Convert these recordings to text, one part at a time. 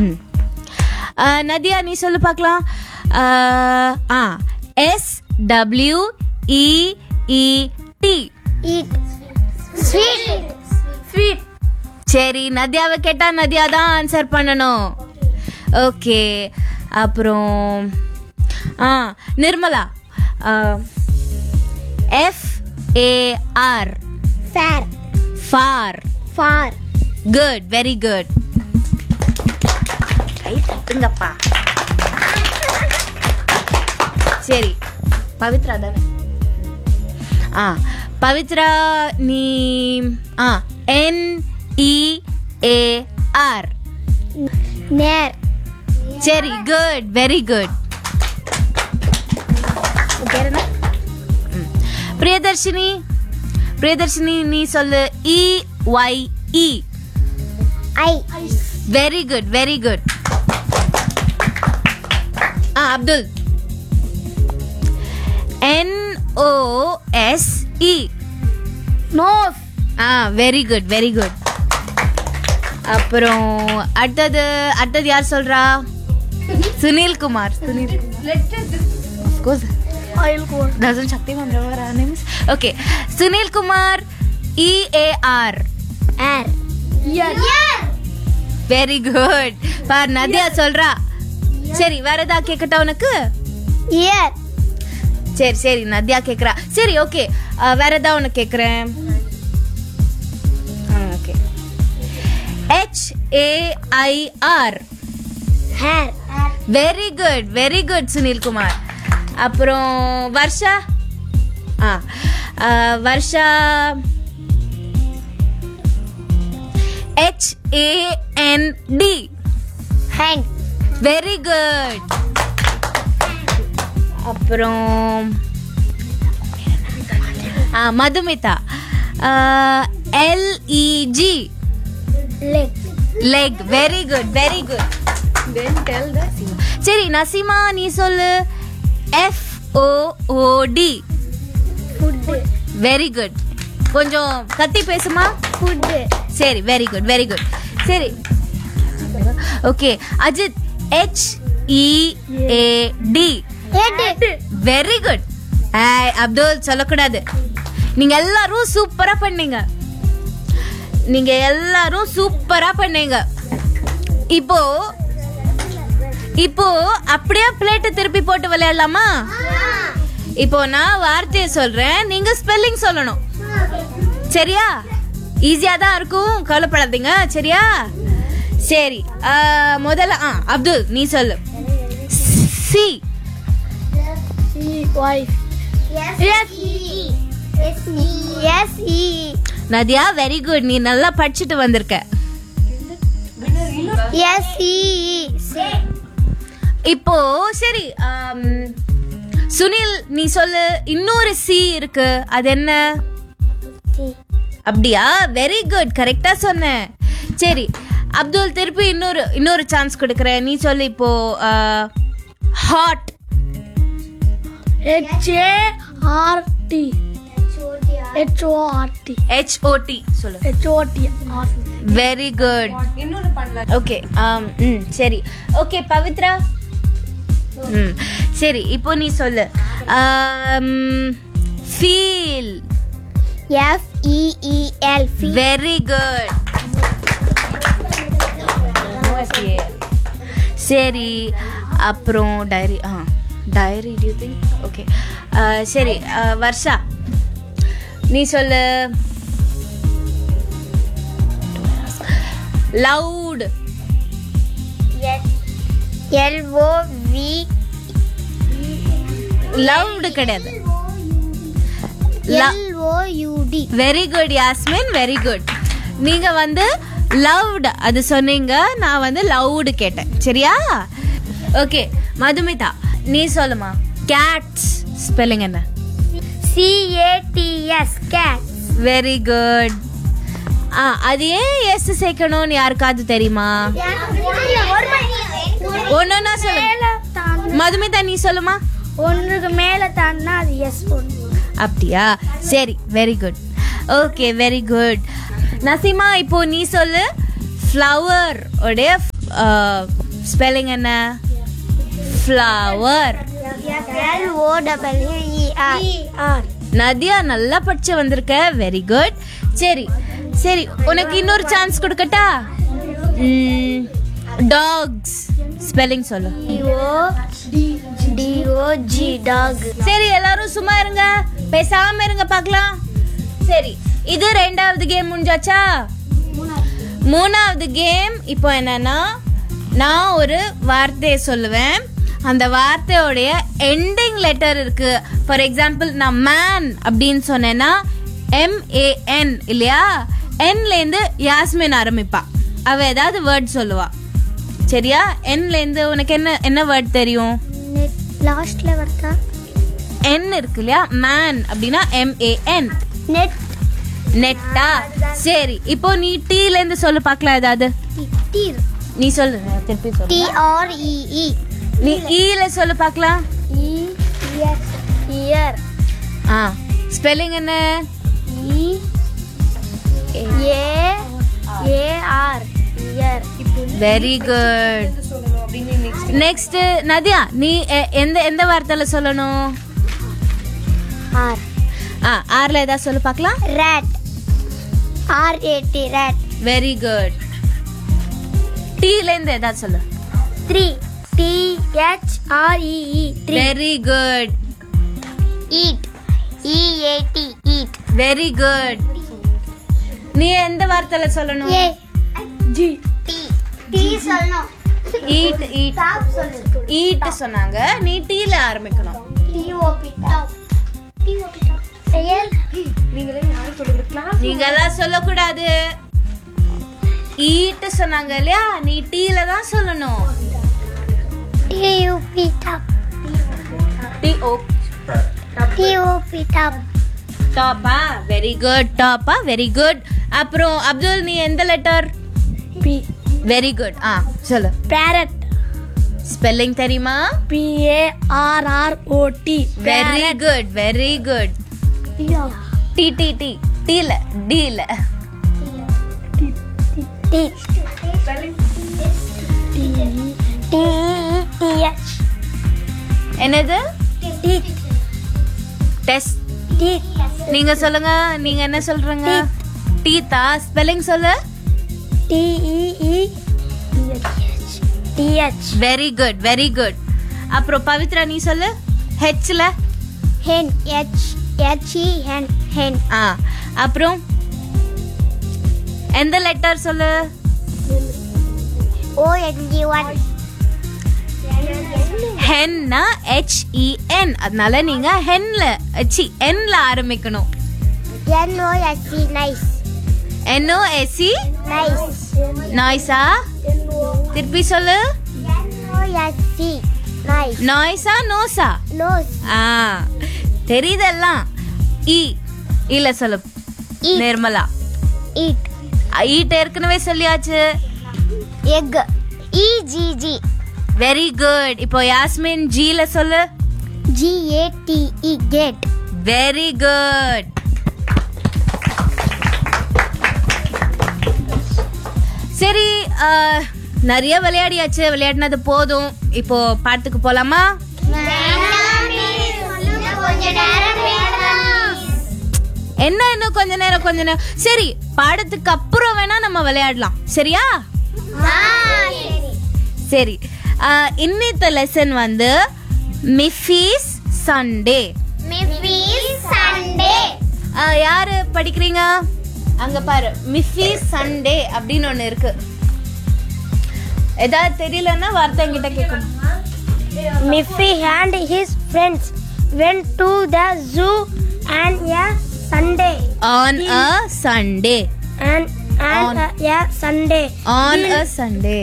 ம் ஆ, நதியா நீ சொல்லு பார்க்கலாம் ஆ, ஆ S W E E T eat sweet sweet சரி நதியாவை கேட்டா நதியா தான் ஆன்சர் பண்ணணும் ஓகே அப்புறம் ஆ Nirmala F A R fair far far good very good கை தட்டுங்கப்பா சரி பவித்ரா தானே ஆ பவித்ரா நீ ஆ என் இ ஏ ஆர் நேர் சரி good very good Priyadarshini Priyadarshini நீ சொல்லு E Y E eye very good very good ஆ Abdul N O S E nose ஆ வெரி குட் வெரி குட் அப்புறம் அடுத்தது அடுத்தது யார் சொல்றா Sunil Kumar Sunil goes oil goal doesn't Shaktiman remember our names? Okay. Sunil Kumar E A R. Air ear Very good. பார் நதியா சொல்றா சரி வேற ஏதாவது கேட்கட்டா உனக்கு இயர் சரி சரி நதியா கேக்குறா சரி ஓகே வேற ஏதாவது உனக்கு கேக்குறேன் okay H A I R hair very good very good Sunil Kumar அப்புறம் வர்ஷா ஆ ஆ, Varsha H A N D hand very good அப்புறம் ஆ Madhumitha L E G leg leg very good very good சரி நசீமா நீ சொல்லு F O O T foot very good கொஞ்சம் கத்தி பேசுமா ஃபுட்டு சரி வெரி குட் வெரி குட் சரி okay Ajith H E A D head very good ஏய் அப்துல் சொல்லக்கூடாது நீங்க எல்லாரும் சூப்பரா பண்ணீங்க நீங்க எல்லாரும் சூப்பரா பண்ணீங்க இப்போ இப்போ அப்படியே பிளேட்டை திருப்பி போட்டு விளையாடலாமா இப்போ நான் வார்த்தையை சொல்றேன் நீங்க ஸ்பெல்லிங் சொல்லணும் சரியா ஈஸியா தான் இருக்கும் கவலைப்படாதீங்க சரியா சரி ஆ, முதல்ல ஆ அப்துல் நீ சொல்லு C C Y S E S E S E Nadiya very good நீ நல்லா படிச்சுட்டு வந்திருக்க எஸ் இ இப்போ சரி ஆம், சுனில் நீ சொல்லு இன்னொரு சி இருக்கு அது என்ன அப்படியா வெரி குட் கரெக்டா சொன்ன சரி அப்துல் திருப்பி இன்னொரு இன்னொரு சான்ஸ் கொடுக்குறேன் நீ சொல்லு இப்போ hot H A R T H O R T H O T சொல்லு H O T R very good okay ம் சரி ஓகே பவித்ரா ம் சரி இப்போ நீ சொல்லு feel F E E L ஃபி வெரி குட் சரி அப்புறம் டைரி ஆ டைரி டியூ திங்க் ஓகே சரி அஹ், வர்ஷா நீ சொல்லு loud L O V loud கிடையாது L O U D very good Yasmin very good நீங்க வந்து லவ்ட் அது சொன்னீங்க நான் வந்து லவுடு கேட்டேன் சரியா ஓகே மதுமிதா நீ சொல்லுமா கேட்ஸ் ஸ்பெல்லிங் என்ன C A T S cat very good ஆ அது ஏன் எஸ் சேர்க்கணும்னு யாருக்காவது தெரியுமா ஒன்னொன்னா சொல்லு மதுமிதா நீ சொல்லுமா ஒன்றுக்கு மேல தாண்டினா அது எஸ் ஒன்று அப்படியா சரி very good okay very good Nasima இப்போ நீ சொல்லு ஃப்ளவர் உடைய ஸ்பெல்லிங் என்ன flower L O W E R. R. Nadhiya நல்லா படிச்சு வந்திருக்க வெரி குட் சரி சரி உனக்கு இன்னொரு சான்ஸ் கொடுக்கட்டா டாக்ஸ் ஸ்பெல்லிங் சொல்லு D O D O G dog. சரி எல்லாரும் சும்மா இருங்க பேசாம இருங்க பார்க்கலாம் சரி இது ரெண்டாவது கேம் முடிஞ்சாச்சா மூணாவது கேம் இப்போ என்னன்னா நான் ஒரு வார்த்தையை சொல்லுவேன் அந்த வார்த்தையோடைய எண்டிங் லெட்டர் இருக்கு ஃபார் எக்ஸாம்பிள் நான் மேன் அப்படின்னு சொன்னேன்னா எம்ஏஎன் இல்லையா என்ல இருந்து யாஸ்மின் ஆரம்பிப்பா அவ ஏதாவது வேர்ட் சொல்லுவா சரியா என்ல இருந்து உனக்கு என்ன என்ன வேர்ட் தெரியும் Net lastல வருதா என் இருக்கு இல்லையா மேன் அப்படின்னா எம்ஏஎன் நெட் நெட்டா சரி இப்போ நீ டீல இருந்து சொல்லு பார்க்கலாம் ஏதாவது டீர் நீ சொல்லு நான் திருப்பி T சொல்லு R E E நீ ஈல சொல்லு பார்க்கலாம் E S ear ஆ ஸ்பெல்லிங் என்ன E A A R ear very good next Nadhiya நீ எ- எந்த எந்த வார்த்தையில சொல்லணும் R ஆ ஆர்ல ஏதாவது சொல்லு பார்க்கலாம் rat R A T rat very good டீல இருந்து ஏதாவது சொல்லு 3 T H R E E 3 very good eat E A T eat very good நீ எந்த வார்த்தையில சொல்லணும் A G T T சொல்லணும் ஈட் ஈட் டாப் சொல்லு ஈட் சொன்னாங்க நீ டீல ஆரம்பிக்கணும் T O P top T O P top செயல் நீங்க எல்லாம் சொல்லக்கூடாது ஈட் சொன்னாங்க இல்லையா நீ டீல தான் சொல்லணும் T U P top T O T O P top டாப்பா வெரி குட் டாப்பா வெரி குட் அப்புறம் அப்துல் நீ எந்த லெட்டர் P வெரி குட் ஆ சொல்லு parrot ஸ்பெல்லிங் தெரியுமா P A R R O T very good very good T T T டீல டீல T T T H என்னது T டெஸ்ட் T நீங்க சொல்லுங்க நீங்க என்ன சொல்றீங்க டீத்தா ஸ்பெல்லிங் சொல்லு T E E T H very good very good அப்புறம் பவித்ரா நீ சொல்லு ஹெச்ல hen H H E hen hen ஆ அப்புறம் எந்த லெட்டர் சொல்லு O N G one ஹென்னா ஹெச் இ என் அதனால நீங்க ஹென்ல சி என்ல ஆரம்பிக்கணும் N O S E nice N O S C nice நாய்ஸா திருப்பி சொல்லு N O S E nice நாய்ஸா நோஸா nose ஆ தெரியுதெல்லாம் இ இல்ல சொல்லு Eat. நிர்மலா eat ஈட் ஏற்கனவே சொல்லியாச்சு egg E G G very good இப்போ யாஸ்மின் ஜீல சொல்லு G A T E gate very good சரி அஹ், நிறைய விளையாடியாச்சு விளையாடினது போதும் இப்போ பாட்டுக்கு போலாமா கொஞ்ச நேரம் என்ன இன்னும் கொஞ்ச நேரம் கொஞ்ச நேரம் சரி பாடத்துக்கு அப்புறம் வேணா நம்ம விளையாடலாம் சரியா சரி அஹ், இன்னித்த லெசன் வந்து மிஃபீஸ் சண்டே சண்டே யாரு படிக்கிறீங்க அங்க பாரு மிஃபி சண்டே அப்படின்னு ஒண்ணு இருக்கு ஏதாவது தெரியலன்னா வார்த்தை என்கிட்ட கேட்கணும் Miffy and his friends went to the zoo and a Sunday on a Sunday and and On. a, a Sunday on a Sunday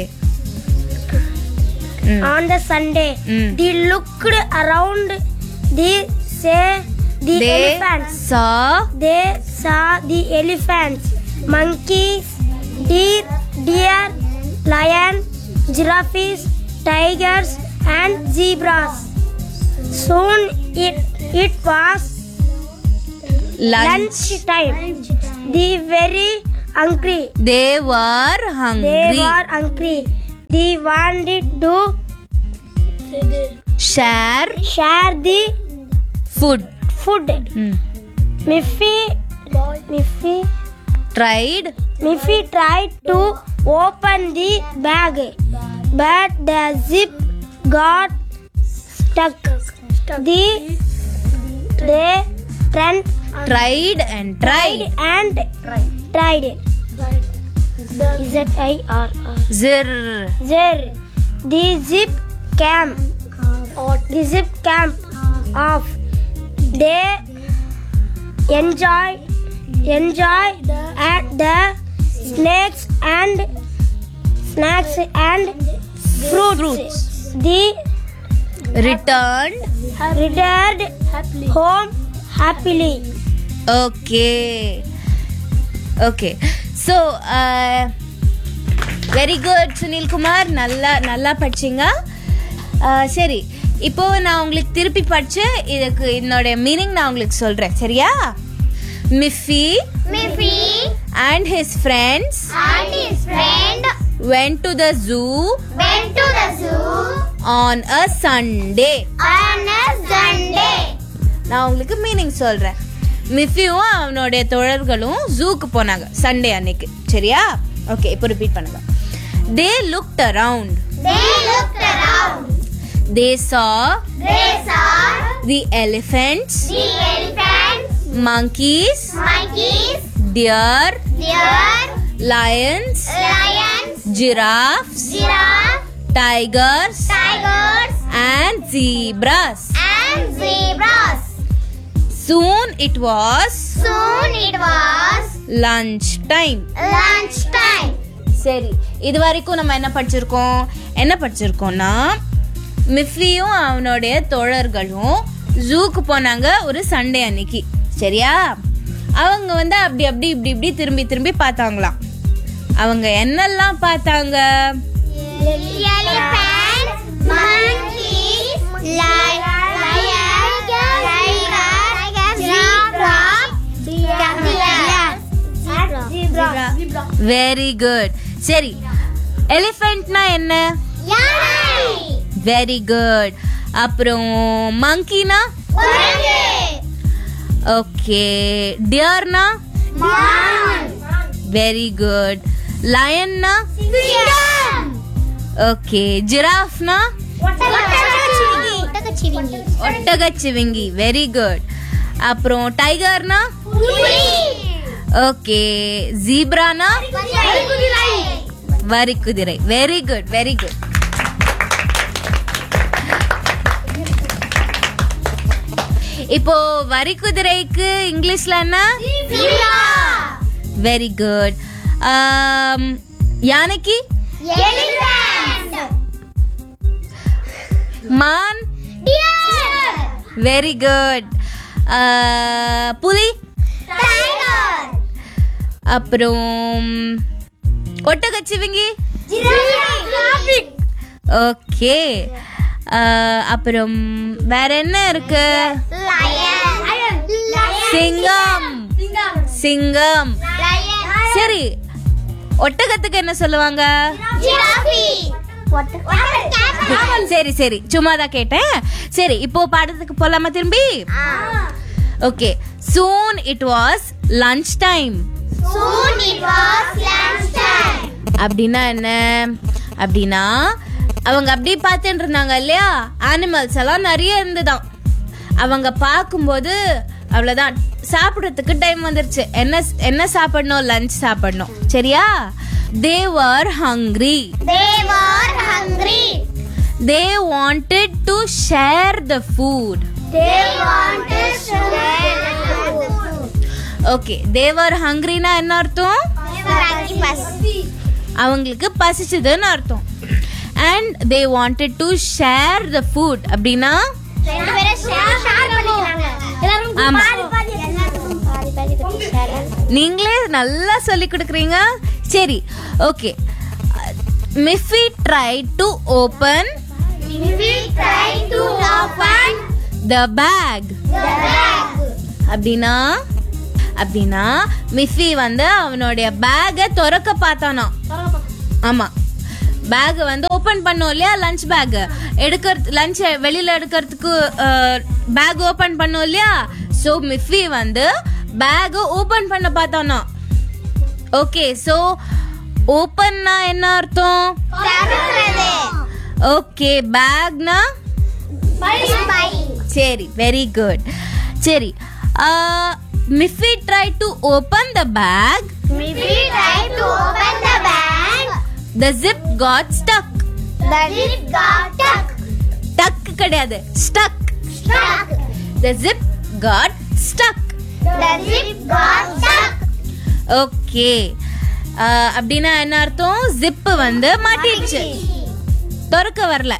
on the Sunday Mm. they looked around they say the they elephants சா they saw the elephants monkeys deer deer lion giraffes tigers and zebras soon it it was lunch lunch time they very hungry they were they hungry were hungry they wanted to share share the food food. Miffy, Miffy, tried Miffy tried to open the bag, but the zip got stuck. The they turned tried and tried and tried. Z I R R. ஜிர் There, the zip came. The zip came off. They enjoy enjoy at the snakes and snacks and fruits. The return returned home happily. Okay okay so very good Sunil Kumar நல்லா நல்லா படிச்சிங்க Uh, சரி இப்போ நான் உங்களுக்கு திருப்பி படிச்சு இதுக்கு என்னோட மீனிங் நான் உங்களுக்கு சொல்றேன் சரியா Miffy Miffy and his friends and his friend went to the zoo went to the zoo on a Sunday. on a Sunday. நான் உங்களுக்கு மீனிங் சொல்றேன் மிஃபியும் அவனுடைய தோழர்களும் ஜூக்கு போனாங்க சண்டே அன்னைக்கு சரியா ஓகே இப்போ ரிப்பீட் பண்ணுங்க they looked around They looked around. They saw They saw the elephants the elephants, monkeys monkeys, deer deer, lions lions, giraffes giraffe, tigers tigers, and zebras and zebras. soon it was Soon it was lunch time lunch time. சரி இது வரைக்கும் நம்ம என்ன படிச்சிருக்கோம் என்ன படிச்சிருக்கோம்னா மிஃபியும் அவனுடைய தோழர்களும் ஜூக்கு போனாங்க ஒரு சண்டே அன்னைக்கு சரியா அவங்க வந்து அப்படி அப்படி இப்படி இப்படி திரும்பி திரும்பி பார்த்தாங்களாம் அவங்க என்னெல்லாம் பார்த்தாங்க Elephants, monkeys, lion, tiger, zebra, zebra, very good சரி எலிஃபென்ட்னா என்ன யானை, வெரி குட் அப்புறம் மங்கினா குரங்கு, ஓகே டியர்னா மான், வெரி குட் லயன்னா சிங்கம், ஓகே ஜிராஃப்னா ஒட்டகச்சிவிங்கி, ஒட்டகச்சிவிங்கி, ஒட்டகச்சிவிங்கி வெரி குட் அப்புறம் டைகர்னா புலி, ஓகே ஜீப்ரானா வரிக்குதிரை, வரி குதிரை வெரி குட் வெரி குட் இப்போ வரி குதிரைக்கு இங்கிலீஷ்ல என்ன zebra, வெரி குட் யானைக்கு elephant, மான் deer, வெரி குட் புலி tiger, அப்புறம் ஒட்டகச்சிவிங்கி giraffe, ஓகே அப்புறம் வேற என்ன இருக்கு lion, சிங்கம் சிங்கம் lion, சரி ஒட்டகத்துக்கு என்ன சொல்லுவாங்க giraffe, சரி சரி சும்மா தான் கேட்டேன் சரி இப்போ பாடத்துக்கு போலாமா திரும்பி okay soon it was lunch time Soon it was lunch time. அப்படின்னா என்ன அப்படின்னா அவங்க அப்படி பார்த்துட்டு இருந்தாங்க இல்லையா அனிமல்ஸ் எல்லாம் நிறைய இருந்துதான் அவங்க பார்க்கும்போது அவ்வளோதான் சாப்பிட்றதுக்கு டைம் வந்துருச்சு என்ன என்ன சாப்பிடணும் லஞ்ச் சாப்பிடணும் சரியா they were hungry They were hungry. They wanted to share the food They wanted to share the food. Okay they were ஹங்க்ரினா என்ன அர்த்தம் அவங்களுக்கு பசிச்சதுன்னு அர்த்தம் and they wanted to share the food அப்படின்னா ரெண்டு பேரும் share பண்ணிக்கிறாங்க. எல்லாரும் ஆமா. பாதி பாதி எல்லாருக்கும் பாதி பாதி கொடுத்து share. நீங்களே நல்லா சொல்லி கொடுக்குறீங்க சரி okay Miffy try to open We tried to open the bag the bag. அப்படின்னா அப்படின்னா மிஃபி வந்து அவனுடைய பேக்கை திறக்க பார்த்தானா ஆமா பேக் வந்து ஓபன் பண்ணோம் இல்லையா லஞ்ச் பேக் எடுக்கிறது லஞ்ச் வெளியில எடுக்கிறதுக்கு பேக் ஓபன் பண்ணோம் இல்லையா சோ மிஃபி வந்து பேக் ஓபன் பண்ண பார்த்தானா ஓகே சோ ஓபன்னா என்ன அர்த்தம் ஓகே பேக்னா சரி வெரி குட் சரி Miffy try to open the bag Miffy tried to open the bag. The zip got stuck The zip got stuck. Tuck கிடையாது stuck Stuck. The zip got stuck The zip got stuck. Okay அப்படின்னா என்ன அர்த்தம் zip வந்து மாட்டிடுச்சு திறக்க வரல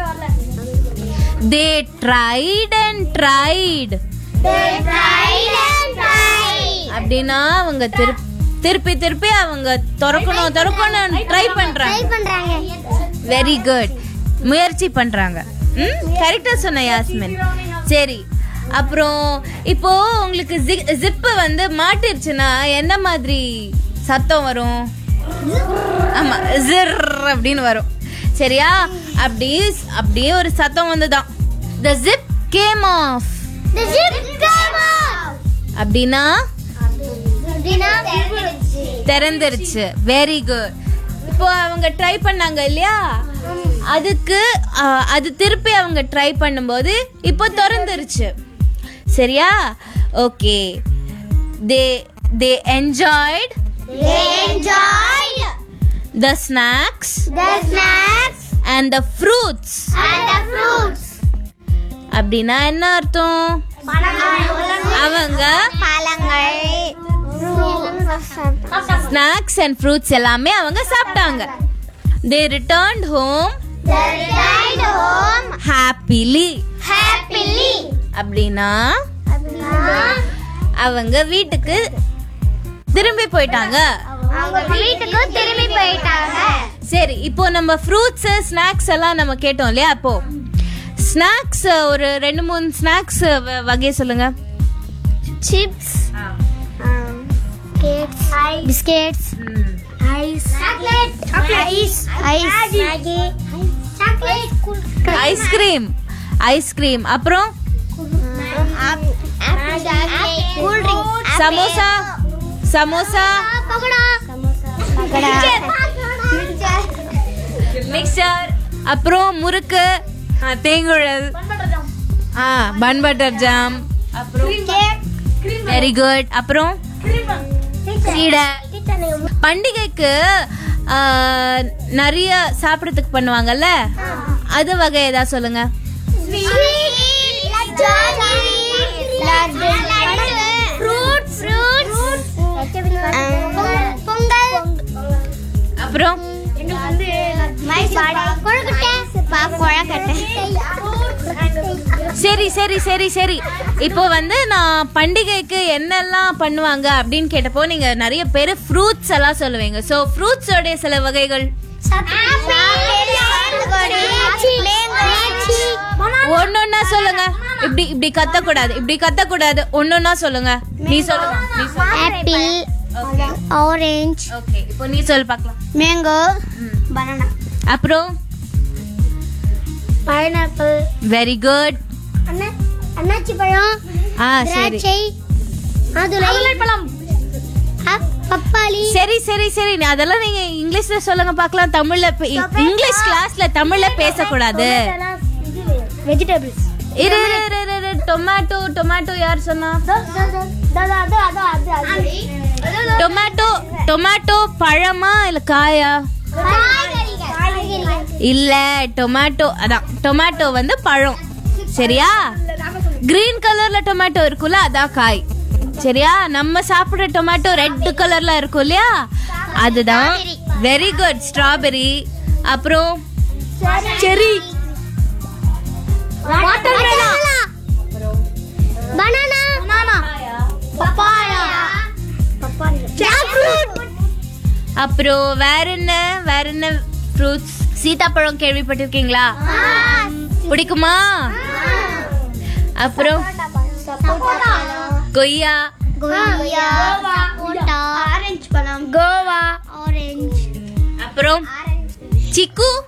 they tried and tried They tried and tried. அப்படின்னா அவங்க திருப்பி திருப்பி திருப்பி அவங்க திறக்கணும் திறக்கணும் ட்ரை பண்றாங்க பண்றாங்க வெரி குட் முயற்சி பண்றாங்க ம் கரெக்டா சொன்ன யாஸ்மின் சரி அப்புறம் இப்போ உங்களுக்கு ஜிப்பு வந்து மாட்டிருச்சுன்னா என்ன மாதிரி சத்தம் வரும் ஆமா ஜிர் அப்படின்னு வரும் சரியா அப்படி அப்படியே ஒரு சத்தம் வந்துதான் the zip came off The zip came off. அப்படின்னா அப்படின்னா தெரிஞ்சிருச்சு. திறந்துருச்சு வெரி குட் இப்போ அவங்க ட்ரை பண்ணாங்க இல்லையா அதுக்கு ஆ, அது திருப்பி அவங்க ட்ரை பண்ணும்போது இப்போ திறந்துருச்சு சரியா okay they they enjoyed They enjoyed the snacks the snacks and the fruits and the fruits. அப்படின்னா என்ன அர்த்தம் அவங்க பழங்கள் ஸ்நாக்ஸ் அண்ட் ஃப்ரூட்ஸ் எல்லாமே அவங்க சாப்பிட்டாங்க they returned home They returned home happily happily. அப்படின்னா அவங்க வீட்டுக்கு திரும்பி போயிட்டாங்க அவங்க வீட்டுக்கு திரும்பி போயிட்டாங்க சரி இப்போ நம்ம ஃப்ரூட்ஸ் ஸ்நாக்ஸ் எல்லாம் நம்ம கேட்டோம் இல்லையா அப்போ ஸ்நாக்ஸ் ஒரு ரெண்டு மூணு ஸ்நாக்ஸ் வகை சொல்லுங்க chips biscuits ice ice ice Maggi chocolate ice cream ice cream அப்புறம் cool drink samosa samosa pakoda pakoda mixture அப்புறம் முறுக்கு ஆ, தேங்குழல் ஆ பன் பட்டர் ஜாம் அப்புறம் வெரி குட் அப்புறம் சீடை பண்டிகைக்கு ஆ, நிறைய சாப்பிடறதுக்கு பண்ணுவாங்கல்ல அது வகை ஏதாவது சொல்லுங்க பொங்கல் அப்புறம் சரி சரி சரி சரி இப்போ வந்து நான் பண்டிகைக்கு என்னெல்லாம் பண்ணுவாங்க அப்படின்னு கேட்டப்போ நீங்க நிறைய பேர் ஃப்ரூட்ஸ் எல்லாம் சொல்லுவீங்க ஸோ ஃப்ரூட்ஸோடைய சில வகைகள் ஒன்னொன்னா சொல்லுங்க இப்படி இப்படி கத்தக்கூடாது இப்படி கத்தக்கூடாது ஒன்னொன்னா சொல்லுங்க நீ சொல்லுங்க நீ சொல்லு ஆப்பிள் ஆரஞ்சு ஓகே இப்போ நீ சொல்லு பார்க்கலாம் மேங்கோ பனானா அப்புறம் பைனாப்பிள் வெரி குட் அன்னாச்சி பழம் ஆ சரி திராட்சை மாதுளை பழம் பப்பாளி சரி சரி சரி நீ அதெல்லாம் நீங்க இங்கிலீஷ்ல சொல்லுங்க பார்க்கலாம் தமிழ்ல பே- இங்கிலீஷ் கிளாஸ்ல தமிழ்ல பேசக்கூடாது வெஜிடபிள்ஸ் இரு இரு, இரு, இரு, இரு. டொமேட்டோ டொமேட்டோ யார் சொன்னா டொமேட்டோ டொமேட்டோ பழமா இல்ல காயா இல்ல டொமேட்டோ அதான் டொமேட்டோ வந்து பழம் சரியா கிரீன் கலர்ல டொமேட்டோ இருக்குல்ல அதான் காய் சரியா நம்ம சாப்பிடுற டொமேட்டோ ரெட் கலர்ல இருக்கும் இல்லையா அதுதான் வெரி குட் ஸ்ட்ராபெரி அப்புறம் செரி பனானா பனானா பப்பாயா ஜாக்ஃப்ரூட் அப்புறம் வேற என்ன வேற என்ன ஃப்ரூட்ஸ் சீதாப்பழம் கேள்விப்பட்டிருக்கீங்களா பிடிக்குமா அப்புறம் கொய்யா கோவா சப்போட்டா ஆரஞ்சு பழம் கோவா ஆரஞ்சு அப்புறம் சிக்கு